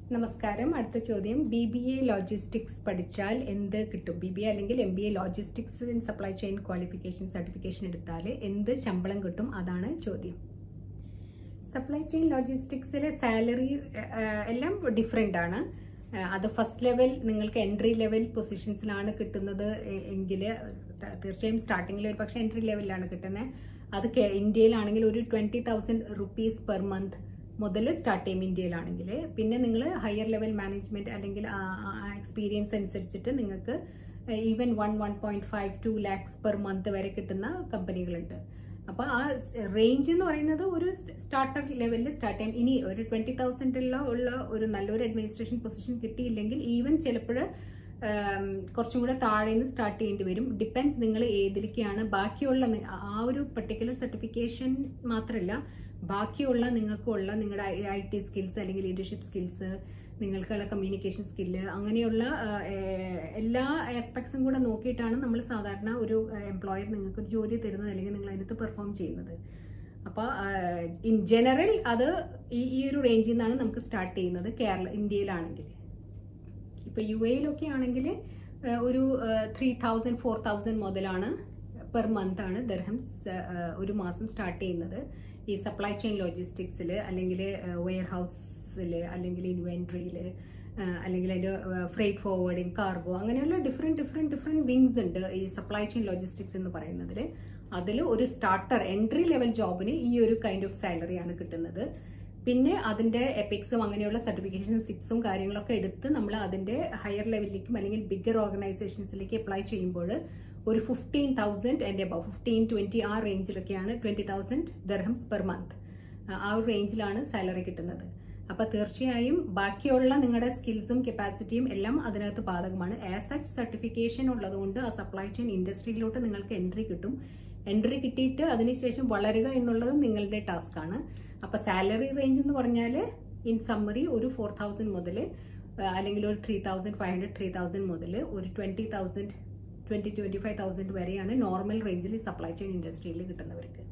നമസ്കാരം അടുത്ത ചോദ്യം ബി ബി എ ലോജിസ്റ്റിക്സ് പഠിച്ചാൽ എന്ത് കിട്ടും ബി ബി എ അല്ലെങ്കിൽ M B A logistics in supply chain qualification certification എടുത്താൽ എന്ത് ശമ്പളം കിട്ടും അതാണ് ചോദ്യം സപ്ലൈ ചെയിൻ ലോജിസ്റ്റിക്സിലെ സാലറി എല്ലാം ഡിഫറെൻ്റ് ആണ് ആ, അത് ഫസ്റ്റ് ലെവൽ നിങ്ങൾക്ക് എൻട്രി ലെവൽ പൊസിഷൻസിലാണ് കിട്ടുന്നത് എ- എങ്കിൽ ത- തീർച്ചയായും സ്റ്റാർട്ടിങ്ങിൽ ഒരു പക്ഷേ എൻട്രി ലെവലിലാണ് കിട്ടുന്നത് അത് കേ- ഇന്ത്യയിലാണെങ്കിൽ ഒരു twenty thousand rupees per month മുതൽ സ്റ്റാർട്ട് ചെയ്യും ഇന്ത്യയിലാണെങ്കിൽ പിന്നെ നിങ്ങൾ ഹയർ ലെവൽ മാനേജ്മെന്റ് അല്ലെങ്കിൽ എക്സ്പീരിയൻസ് അനുസരിച്ചിട്ട് നിങ്ങൾക്ക് even one one point five two lakhs per month വരെ കിട്ടുന്ന കമ്പനികളുണ്ട് അപ്പൊ ആ റേഞ്ച് എന്ന് പറയുന്നത് ഒരു സ്റ്റാർട്ടർ ലെവലിൽ സ്റ്റാർട്ട് ചെയ്യാം ഇനി ഒരു ട്വന്റി തൗസൻഡിലുള്ള ഉള്ള ഒരു നല്ലൊരു അഡ്മിനിസ്ട്രേഷൻ പൊസിഷൻ കിട്ടിയില്ലെങ്കിൽ ഈവൻ ചിലപ്പോൾ കുറച്ചും കൂടെ താഴെ നിന്ന് സ്റ്റാർട്ട് ചെയ്യേണ്ടി വരും ഡിപ്പെൻസ് നിങ്ങൾ ഏതിലേക്കാണ് ബാക്കിയുള്ള നി- ആ ഒരു പെർട്ടിക്കുലർ സർട്ടിഫിക്കേഷൻ മാത്രമല്ല ബാക്കിയുള്ള നിങ്ങൾക്കുള്ള നിങ്ങളുടെ ഐ ടി സ്കിൽസ് അല്ലെങ്കിൽ ലീഡർഷിപ്പ് സ്കിൽസ് നിങ്ങൾക്കുള്ള കമ്മ്യൂണിക്കേഷൻ സ്കില്ല് അങ്ങനെയുള്ള ആ, ഏഹ്, എല്ലാ ആസ്പെക്ട്സും കൂടെ നോക്കിയിട്ടാണ് നമ്മൾ സാധാരണ ഒരു എംപ്ലോയർ നിങ്ങൾക്ക് ഒരു ജോലി തരുന്നത് അല്ലെങ്കിൽ നിങ്ങൾ അതിനകത്ത് പെർഫോം ചെയ്യുന്നത് അപ്പോൾ ഇൻ ജനറൽ അത് ഈ ഈ ഒരു റേഞ്ചിൽ നിന്നാണ് നമുക്ക് സ്റ്റാർട്ട് ചെയ്യുന്നത് കേരള ഇന്ത്യയിലാണെങ്കിൽ ഇപ്പോൾ യു എയിലൊക്കെ ആണെങ്കിൽ ഒരു ത്രീ തൗസൻഡ് ഫോർ തൗസൻഡ് മുതലാണ് പെർ മന്ത് ആണ് ദർഹംസ് ഒരു മാസം സ്റ്റാർട്ട് ചെയ്യുന്നത് ഈ സപ്ലൈ ചെയിൻ ലോജിസ്റ്റിക്സിൽ അല്ലെങ്കിൽ വെയർ ഹൗസിൽ അല്ലെങ്കിൽ ഇൻവെൻട്രിയിൽ അല്ലെങ്കിൽ അതിൻ്റെ ഫ്രൈറ്റ് ഫോർവേഡിങ് കാർഗോ അങ്ങനെയുള്ള ഡിഫറെൻറ്റ് ഡിഫറെൻറ്റ് ഡിഫറെൻറ്റ് വിങ്സ് ഉണ്ട് ഈ സപ്ലൈ ചെയിൻ ലോജിസ്റ്റിക്സ് എന്ന് പറയുന്നതിൽ അതിൽ ഒരു സ്റ്റാർട്ടർ എൻട്രി ലെവൽ ജോബിന് ഈ ഒരു കൈൻഡ് ഓഫ് സാലറിയാണ് കിട്ടുന്നത് പിന്നെ അതിന്റെ എപ്പിക്സും അങ്ങനെയുള്ള സർട്ടിഫിക്കേഷൻ സിപ്സും കാര്യങ്ങളൊക്കെ എടുത്ത് നമ്മൾ അതിന്റെ ഹയർ ലെവലിലേക്കും അല്ലെങ്കിൽ ബിഗർ ഓർഗനൈസേഷൻസിലേക്ക് അപ്ലൈ ചെയ്യുമ്പോൾ ഒരു ഫിഫ്റ്റീൻ തൗസൻഡ് എൻ്റെ അബവ് ഫിഫ്റ്റീൻ ട്വന്റി ആ റേഞ്ചിലൊക്കെയാണ് twenty thousand dirhams per month ആ ഒരു റേഞ്ചിലാണ് സാലറി കിട്ടുന്നത് അപ്പൊ തീർച്ചയായും ബാക്കിയുള്ള നിങ്ങളുടെ സ്കിൽസും കപ്പാസിറ്റിയും എല്ലാം അതിനകത്ത് ബാധകമാണ് ആസ് സച്ച് സർട്ടിഫിക്കേഷൻ ഉള്ളതുകൊണ്ട് ആ സപ്ലൈ ചെയിൻ ഇൻഡസ്ട്രിയിലോട്ട് നിങ്ങൾക്ക് എൻട്രി കിട്ടും എൻട്രി കിട്ടിയിട്ട് അതിനുശേഷം വളരുക എന്നുള്ളത് നിങ്ങളുടെ ടാസ്ക് ആണ് അപ്പൊ സാലറി റേഞ്ച് എന്ന് പറഞ്ഞാൽ ഇൻ സമ്മറി ഒരു ഫോർ തൗസൻഡ് മുതൽ അല്ലെങ്കിൽ ഒരു three thousand five hundred three thousand മുതൽ ഒരു twenty thousand twenty twenty five thousand വരെയാണ് നോർമൽ റേഞ്ചിൽ സപ്ലൈ ചെയിൻ ഇൻഡസ്ട്രിയിൽ കിട്ടുന്നവർക്ക്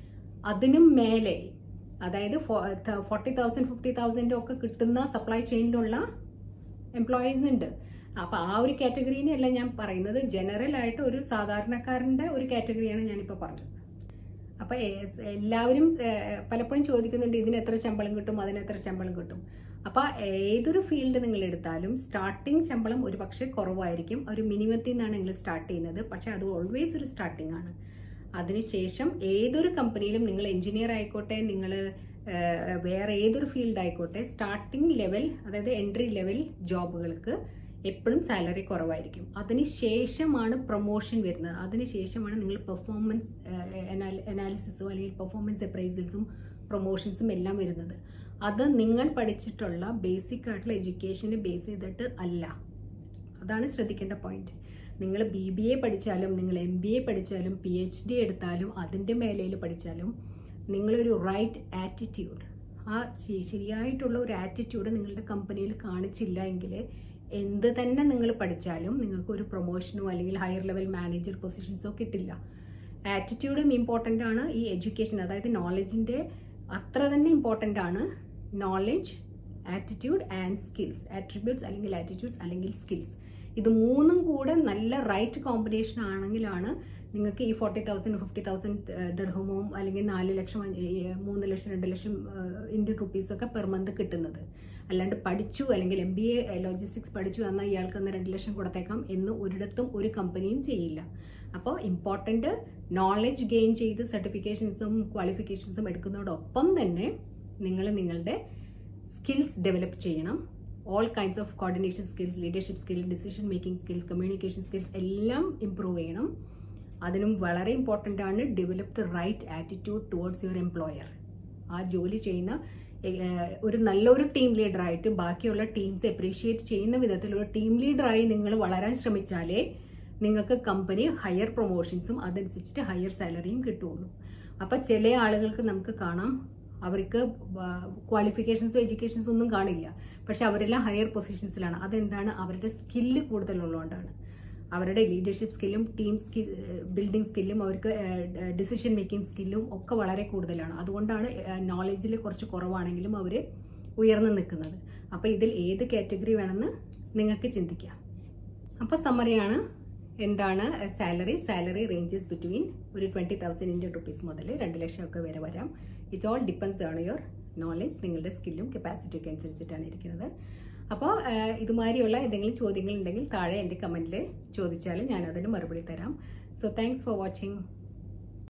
അതിനും മേലെ അതായത് ഫോർട്ടി തൗസൻഡ് ഫിഫ്റ്റി തൗസൻഡ് ഒക്കെ കിട്ടുന്ന സപ്ലൈ ചെയിനിലുള്ള എംപ്ലോയീസ് ഉണ്ട് അപ്പൊ ആ ഒരു കാറ്റഗറീനെ അല്ല ഞാൻ പറയുന്നത് ജനറൽ ആയിട്ട് ഒരു സാധാരണക്കാരന്റെ ഒരു കാറ്റഗറിയാണ് ഞാനിപ്പോ പറഞ്ഞത് അപ്പൊ ഏസ് എല്ലാവരും ഏഹ്, പലപ്പോഴും ചോദിക്കുന്നുണ്ട് ഇതിന് എത്ര ശമ്പളം കിട്ടും അതിന് എത്ര ശമ്പളം കിട്ടും അപ്പൊ ഏതൊരു ഫീൽഡ് നിങ്ങൾ എടുത്താലും സ്റ്റാർട്ടിംഗ് ശമ്പളം ഒരു പക്ഷേ കുറവായിരിക്കും ഒരു മിനിമത്തിൽ നിന്നാണ് നിങ്ങൾ സ്റ്റാർട്ട് ചെയ്യുന്നത് പക്ഷെ അത് ഓൾവേസ് ഒരു സ്റ്റാർട്ടിംഗ് ആണ് അതിനുശേഷം ഏതൊരു കമ്പനിയിലും നിങ്ങൾ എഞ്ചിനീയർ ആയിക്കോട്ടെ നിങ്ങൾ വേറെ ഏതൊരു ഫീൽഡ് ആയിക്കോട്ടെ സ്റ്റാർട്ടിംഗ് ലെവൽ അതായത് എൻട്രി ലെവൽ ജോബുകൾക്ക് എപ്പോഴും സാലറി കുറവായിരിക്കും അതിനുശേഷമാണ് പ്രൊമോഷൻ വരുന്നത് അതിനുശേഷമാണ് നിങ്ങൾ പെർഫോമൻസ് അനാലിസിസോ അല്ലെങ്കിൽ പെർഫോമൻസ് അപ്രൈസൽസും പ്രൊമോഷൻസും എല്ലാം വരുന്നത് അത് നിങ്ങൾ പഠിച്ചിട്ടുള്ള ബേസിക് ആയിട്ടുള്ള എഡ്യൂക്കേഷനെ ബേസ് ചെയ്തിട്ട് അല്ല അതാണ് ശ്രദ്ധിക്കേണ്ട പോയിന്റ് നിങ്ങൾ ബി ബി എ പഠിച്ചാലും നിങ്ങൾ എം ബി എ പഠിച്ചാലും പി എച്ച് ഡി എടുത്താലും അതിൻ്റെ മേലയിൽ പഠിച്ചാലും നിങ്ങളൊരു റൈറ്റ് ആറ്റിറ്റ്യൂഡ് ആ ശ- ശരിയായിട്ടുള്ള ഒരു ആറ്റിറ്റ്യൂഡ് നിങ്ങളുടെ കമ്പനിയിൽ കാണിച്ചില്ല എങ്കിൽ എന്ത് തന്നെ നിങ്ങൾ പഠിച്ചാലും നിങ്ങൾക്ക് ഒരു പ്രൊമോഷനോ അല്ലെങ്കിൽ ഹയർ ലെവൽ മാനേജർ പൊസിഷൻസോ കിട്ടില്ല ആറ്റിറ്റ്യൂഡും ഇമ്പോർട്ടൻ്റ് ആണ് ഈ എഡ്യൂക്കേഷൻ അതായത് നോളജിൻ്റെ അത്ര തന്നെ ഇമ്പോർട്ടൻ്റ് ആണ് knowledge attitude and skills attributes അല്ലെങ്കിൽ ആറ്റിറ്റ്യൂഡ്സ് അല്ലെങ്കിൽ സ്കിൽസ് ഇത് മൂന്നും കൂടെ നല്ല റൈറ്റ് കോമ്പിനേഷൻ ആണെങ്കിലാണ് നിങ്ങൾക്ക് ഈ ഫോർട്ടി തൗസൻഡ് ഫിഫ്റ്റി തൗസൻഡ് ദർഹമവും അല്ലെങ്കിൽ നാല് ലക്ഷം അഞ്ച് ഏ, മൂന്ന് ലക്ഷം രണ്ട് ലക്ഷം ഇന്ത്യൻ റുപ്പീസൊക്കെ പെർ മന്ത് കിട്ടുന്നത് അല്ലാണ്ട് പഠിച്ചു അല്ലെങ്കിൽ എം ബി എ ലോജിസ്റ്റിക്സ് പഠിച്ചു എന്നാൽ ഇയാൾക്ക് അന്ന് രണ്ട് ലക്ഷം കൊടുത്തേക്കാം എന്ന് ഒരിടത്തും ഒരു കമ്പനിയും ചെയ്യില്ല അപ്പോൾ ഇമ്പോർട്ടൻ്റ് നോളജ് ഗെയിൻ ചെയ്ത് സർട്ടിഫിക്കേഷൻസും ക്വാളിഫിക്കേഷൻസും എടുക്കുന്നതോടൊപ്പം തന്നെ നിങ്ങൾ നിങ്ങളുടെ സ്കിൽസ് ഡെവലപ്പ് ചെയ്യണം all kinds of coordination skills leadership skill decision making skills communication skills എല്ലാം ഇമ്പ്രൂവ് ചെയ്യണം അതിനും വളരെ ഇമ്പോർട്ടൻ്റ് ആണ് develop the right attitude towards your employer ആ ജോലി ചെയ്യുന്ന ഏഹ്, ഒരു നല്ലൊരു ടീം ലീഡറായിട്ട് ബാക്കിയുള്ള ടീംസ് അപ്രീഷിയേറ്റ് ചെയ്യുന്ന വിധത്തിലുള്ള ടീം ലീഡറായി നിങ്ങൾ വളരാൻ ശ്രമിച്ചാലേ നിങ്ങൾക്ക് കമ്പനി ഹയർ പ്രൊമോഷൻസും അതനുസരിച്ചിട്ട് ഹയർ സാലറിയും കിട്ടുള്ളൂ അപ്പൊ ചില ആളുകൾക്ക് നമുക്ക് കാണാം അവർക്ക് ക്വാളിഫിക്കേഷൻസും എഡ്യൂക്കേഷൻസും ഒന്നും കാണില്ല പക്ഷെ അവരെല്ലാം ഹയർ പൊസിഷൻസിലാണ് അതെന്താണ് അവരുടെ സ്കില്ല് കൂടുതലുള്ളതുകൊണ്ടാണ് അവരുടെ ലീഡർഷിപ്പ് സ്കില്ലും ടീം സ്കിൽ ബിൽഡിംഗ് സ്കില്ലും അവർക്ക് ഡിസിഷൻ മേക്കിംഗ് സ്കില്ലും ഒക്കെ വളരെ കൂടുതലാണ് അതുകൊണ്ടാണ് നോളജിൽ കുറച്ച് കുറവാണെങ്കിലും അവർ ഉയർന്നു നിൽക്കുന്നത് അപ്പോൾ ഇതിൽ ഏത് കാറ്റഗറി വേണമെന്ന് നിങ്ങൾക്ക് ചിന്തിക്കാം അപ്പോൾ സമ്മറിയാണ് എന്താണ് സാലറി സാലറി റേഞ്ചസ് ബിറ്റ്വീൻ ഒരു ട്വൻറ്റി തൗസൻഡ് ഇന്ത്യൻ റുപ്പീസ് മുതൽ രണ്ട് ലക്ഷം ഒക്കെ വരെ വരാം it all depends on your knowledge നിങ്ങളുടെ സ്കില്ലും കപ്പാസിറ്റിയും ഒക്കെ അനുസരിച്ചിട്ടാണ് ഇരിക്കുന്നത് അപ്പോൾ ഇതുമാതിരിയുള്ള എന്തെങ്കിലും ചോദ്യങ്ങൾ ഉണ്ടെങ്കിൽ താഴെ എൻ്റെ കമൻറ്റിൽ ചോദിച്ചാൽ ഞാൻ അതിന് മറുപടി തരാം സോ താങ്ക്സ് ഫോർ വാച്ചിങ്